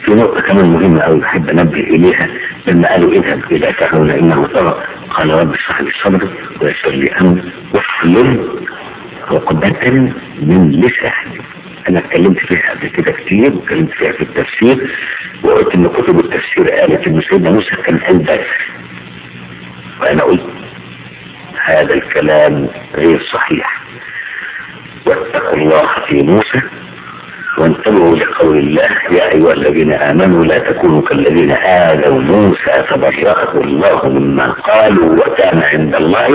في نقطة كمان مهمة أوي بحب أنبه إليها لما قالوا اذهب إلى فرعون إنه طغى قال رب اشرح لي صدري ويسر لي أمري واحلل عقدة من لساني أنا اتكلمت فيها قبل كده كتير واتكلمت فيها في التفسير وقلت إن كتب التفسير قالت إن سيدنا موسى كان قال بس وأنا قلت هذا الكلام غير صحيح واتقوا الله في موسى وانتبهوا لقول الله يا أيها الذين آمنوا لا تكونوا كالذين آذوا موسى فبرأه الله مما قالوا وكان عند الله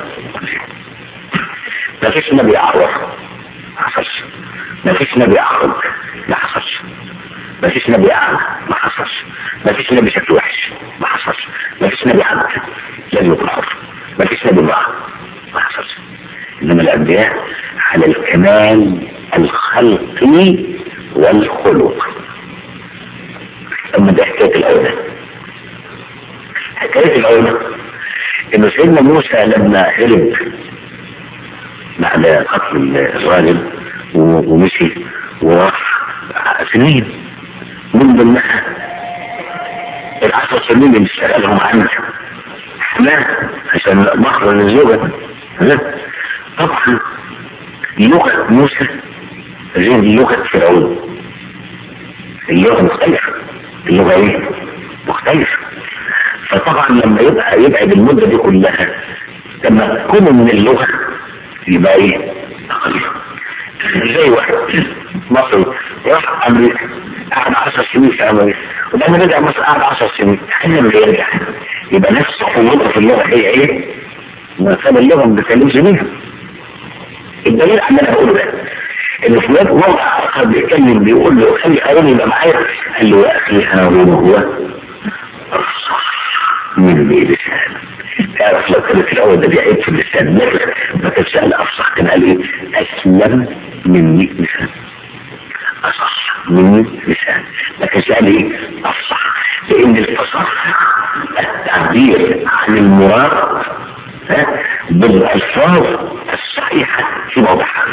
ما فيش نبي أعور ما حصلش ما فيش نبي أعرض ما حصلش ما فيش نبي أعمى ما حصلش ما فيش نبي شكله وحش ما حصلش ما فيش نبي عبد لازم يكون حر ما فيش نبي امرأة ما حصلش إنما الأنبياء على الكمال الخلقي والخلق أما ده حكاية الأولى حكاية الأولى إنه سيدنا موسى لما هرب بعد قتل الراجل ومشي وراح سنين من ضمنها العشر سنين اللي اشتغلهم عنه حماه عشان مخرج الزوجة طبعا لغة موسى غير لغة فرعون اللغة مختلفة اللغة ايه؟ مختلفة فطبعا لما يبقى يبعد المدة دي كلها تمكنه من اللغة يبقى ايه؟ أقل زي واحد مصري راح أمريكا قعد 10 سنين في أمريكا ولما رجع مصر قعد 10 سنين حين ما يرجع يبقى نفس قوته في اللغة هي ايه؟ ما كان اللغة ما بيتكلمش بيها الدليل على اللي انا بقوله ده ان في موقع اخر بيتكلم بيقول له خلي هارون يبقى معايا قال له يا اخي هارون هو افصح من لسان تعرف لو كانت الاول ده بيعيب في اللسان لكن ما كانش قال افصح كان قال ايه اسلم مني لسان اصح مني لسان ما كانش قال ايه افصح لان الفصاحه التعبير عن المراد بالالفاظ الصحيحه في موضعها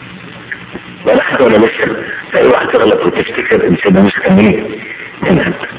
ولا حتى ولا لسه فاي واحد تغلط وتفتكر ان سيدنا موسى كان ايه؟